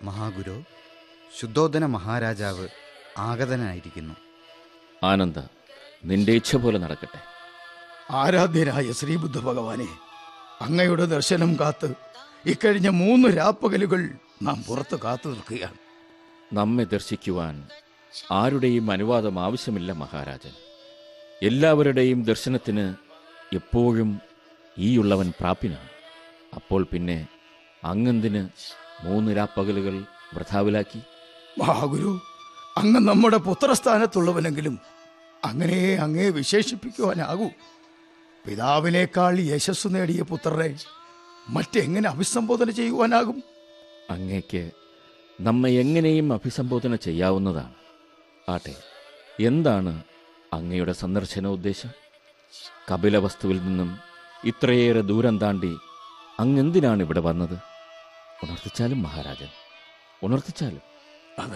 മഹാഗുരു ശുദ്ധോധന മഹാരാജാവ് ആഗതനായിരിക്കുന്നു ആനന്ദ നിന്റെ ഇച്ഛ പോലെ നടക്കട്ടെ ആരാധ്യനായ ശ്രീബുദ്ധ ഭഗവാനെ അങ്ങയുടെ ദർശനം കാത്ത് ഇക്കഴിഞ്ഞ മൂന്ന് രാപ്പകലുകൾ നാം പുറത്ത് കാത്തു നിൽക്കുകയാണ് നമ്മെ ദർശിക്കുവാൻ ആരുടെയും അനുവാദം ആവശ്യമില്ല മഹാരാജൻ എല്ലാവരുടെയും ദർശനത്തിന് എപ്പോഴും ഈയുള്ളവൻ പ്രാപ്യനാണ് അപ്പോൾ പിന്നെ അങ്ങെന്തിന് മൂന്ന് രാപ്പകലുകൾ വൃഥാവിലാക്കി മഹാഗുരു അങ്ങ് നമ്മുടെ പുത്രസ്ഥാനത്തുള്ളവനെങ്കിലും അങ്ങനെ അങ്ങേ വിശേഷിപ്പിക്കുവാനാകൂ പിതാവിനേക്കാൾ യശസ് നേടിയ പുത്രരെ മറ്റെങ്ങനെ അഭിസംബോധന ചെയ്യുവാനാകും അങ്ങേക്ക് നമ്മെ എങ്ങനെയും അഭിസംബോധന ചെയ്യാവുന്നതാണ് ആട്ടെ എന്താണ് അങ്ങയുടെ സന്ദർശന ഉദ്ദേശം കപിലവസ്തുവിൽ നിന്നും ഇത്രയേറെ ദൂരം താണ്ടി അങ്ങെന്തിനാണ് ഇവിടെ വന്നത് ഉണർത്തിച്ചാലും മഹാരാജൻ ഉണർത്തിച്ചാലും അത്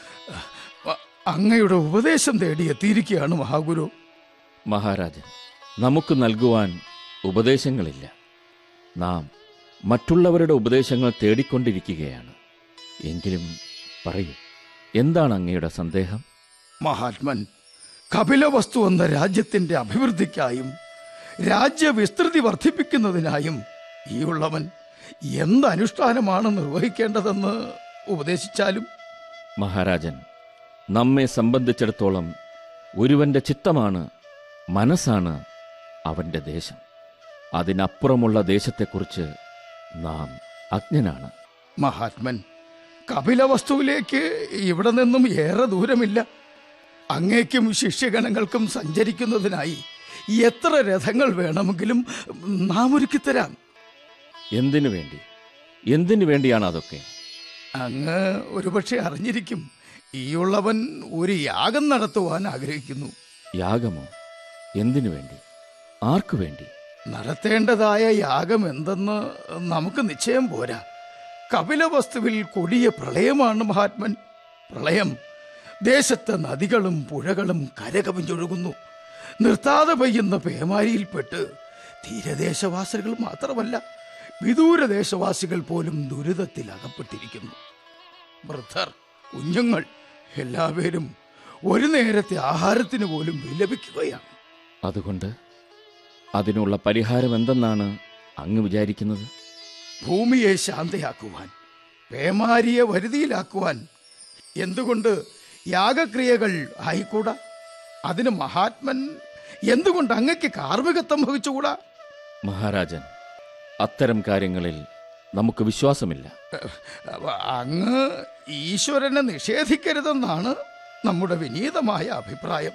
അ- അങ്ങയുടെ ഉപദേശം തേടി എത്തിയിരിക്കുകയാണ് മഹാഗുരു മഹാരാജൻ നമുക്ക് നൽകുവാൻ ഉപദേശങ്ങളില്ല നാം മറ്റുള്ളവരുടെ ഉപദേശങ്ങൾ തേടിക്കൊണ്ടിരിക്കുകയാണ് എങ്കിലും പറയൂ എന്താണ് അങ്ങയുടെ സന്ദേഹം മഹാത്മൻ കപിലവസ്തു എന്ന രാജ്യത്തിന്റെ അഭിവൃദ്ധിക്കായും രാജ്യവിസ്തൃതി വർദ്ധിപ്പിക്കുന്നതിനായും ഈ ഉള്ളവൻ എന്ത് അനുഷ്ഠാനമാണ് നിർവഹിക്കേണ്ടതെന്ന് ഉപദേശിച്ചാലും മഹാരാജൻ നമ്മെ സംബന്ധിച്ചിടത്തോളം ഒരുവന്റെ ചിത്തമാണ് മനസ്സാണ് അവന്റെ ദേശം അതിനപ്പുറമുള്ള ദേശത്തെക്കുറിച്ച് നാം അജ്ഞനാണ് മഹാത്മൻ കപിലവസ്തുവിലേക്ക് ഇവിടെ നിന്നും ഏറെ ദൂരമില്ല അങ്ങേക്കും ശിഷ്യഗണങ്ങൾക്കും സഞ്ചരിക്കുന്നതിനായി എത്ര രഥങ്ങൾ വേണമെങ്കിലും നാം ഒരുക്കിത്തരാം എന്തിനു വേണ്ടി എന്തിനു വേണ്ടിയാണ് അതൊക്കെ അങ്ങ് ഒരുപക്ഷെ അറിഞ്ഞിരിക്കും ഈയുള്ളവൻ ഒരു യാഗം നടത്തുവാൻ ആഗ്രഹിക്കുന്നു യാഗമോ എന്തിനു വേണ്ടി ആർക്കു വേണ്ടി നടത്തേണ്ടതായ യാഗം എന്തെന്ന് നമുക്ക് നിശ്ചയം പോരാ കപിലവസ്തുവിൽ കൊടിയ പ്രളയമാണ് മഹാത്മൻ പ്രളയം ദേശത്തെ നദികളും പുഴകളും കരകവിഞ്ഞൊഴുകുന്നു നിർത്താതെ പെയ്യുന്ന പേമാരിയിൽപ്പെട്ട് തീരദേശവാസികൾ മാത്രമല്ല വിദൂരദേശവാസികൾ പോലും ദുരിതത്തിൽ അകപ്പെട്ടിരിക്കുന്നു വൃദ്ധർ കുഞ്ഞുങ്ങൾ എല്ലാവരും ഒരു നേരത്തെ ആഹാരത്തിന് പോലും വിലപിക്കുകയാണ് അതുകൊണ്ട് അതിനുള്ള പരിഹാരം എന്തെന്നാണ് അങ്ങ് വിചാരിക്കുന്നത് ഭൂമിയെ ശാന്തയാക്കുവാൻ പേമാരിയെ വരുതിയിലാക്കുവാൻ എന്തുകൊണ്ട് യാഗക്രിയകൾ ആയിക്കൂടാ അതിന് മഹാത്മൻ എന്തുകൊണ്ട് അങ്ങക്ക് കാർമ്മികത്വം വഹിച്ചുകൂടാ മഹാരാജൻ അത്തരം കാര്യങ്ങളിൽ നമുക്ക് വിശ്വാസമില്ല അഹ് അങ്ങ് ഈശ്വരനെ നിഷേധിക്കരുതെന്നാണ് നമ്മുടെ വിനീതമായ അഭിപ്രായം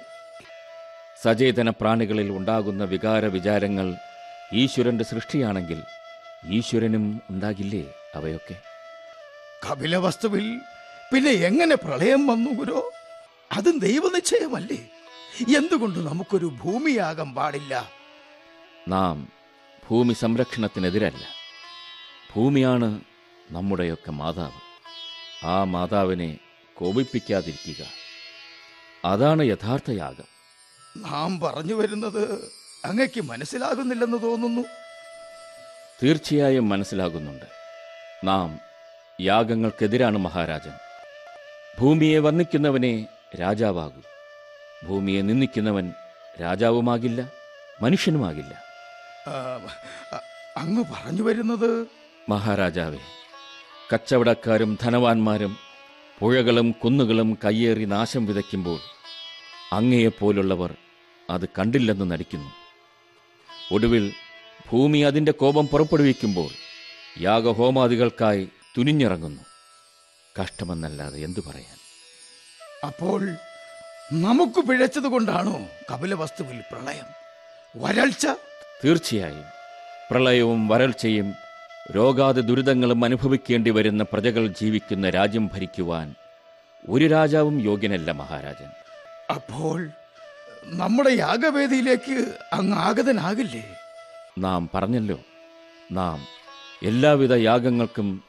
സചേതന പ്രാണികളിൽ ഉണ്ടാകുന്ന വികാര വിചാരങ്ങൾ ഈശ്വരന്റെ സൃഷ്ടിയാണെങ്കിൽ ഈശ്വരനും ഉണ്ടാകില്ലേ അവയൊക്കെ കപിലവസ്തുവിൽ പിന്നെ എങ്ങനെ പ്രളയം വന്നു ഗുരോ അതും ദൈവനിശ്ചയമല്ലേ എന്തുകൊണ്ട് നമുക്കൊരു ഭൂമിയാകാൻ പാടില്ല നാം ഭൂമി സംരക്ഷണത്തിനെതിരല്ല ഭൂമിയാണ് നമ്മുടെയൊക്കെ മാതാവ് ആ മാതാവിനെ കോപിപ്പിക്കാതിരിക്കുക അതാണ് യഥാർത്ഥ യാഗം നാം പറഞ്ഞു വരുന്നത് അങ്ങയ്ക്ക് മനസ്സിലാകുന്നില്ലെന്ന് തോന്നുന്നു തീർച്ചയായും മനസ്സിലാകുന്നുണ്ട് നാം യാഗങ്ങൾക്കെതിരാണ് മഹാരാജൻ ഭൂമിയെ വന്ദിക്കുന്നവനെ രാജാവാകൂ ഭൂമിയെ നിന്ദിക്കുന്നവൻ രാജാവുമാകില്ല മനുഷ്യനുമാകില്ല ആ, അ- അങ്ങ് പറഞ്ഞു വരുന്നത് മഹാരാജാവേ കച്ചവടക്കാരും ധനവാന്മാരും പുഴകളും കുന്നുകളും കയ്യേറി നാശം വിതയ്ക്കുമ്പോൾ അങ്ങയെപ്പോലുള്ളവർ അത് കണ്ടില്ലെന്ന് നടിക്കുന്നു ഒടുവിൽ ഭൂമി അതിൻ്റെ കോപം പുറപ്പെടുവിക്കുമ്പോൾ യാഗഹോമാദികൾക്കായി തുനിഞ്ഞിറങ്ങുന്നു കഷ്ടമെന്നല്ലാതെ എന്തു പറയാൻ അപ്പോൾ നമുക്ക് പിഴച്ചത് കൊണ്ടാണോ കപിലവസ്തുവിൽ പ്രളയം വരൾച്ച തീർച്ചയായും പ്രളയവും വരൾച്ചയും രോഗാതി ദുരിതങ്ങളും അനുഭവിക്കേണ്ടി വരുന്ന പ്രജകൾ ജീവിക്കുന്ന രാജ്യം ഭരിക്കുവാൻ ഒരു രാജാവും യോഗ്യനല്ല മഹാരാജൻ അപ്പോൾ നമ്മുടെ യാഗവേദിയിലേക്ക് അങ്ങ് ആഗതനാകില്ലേ നാം പറഞ്ഞല്ലോ നാം എല്ലാവിധ യാഗങ്ങൾക്കും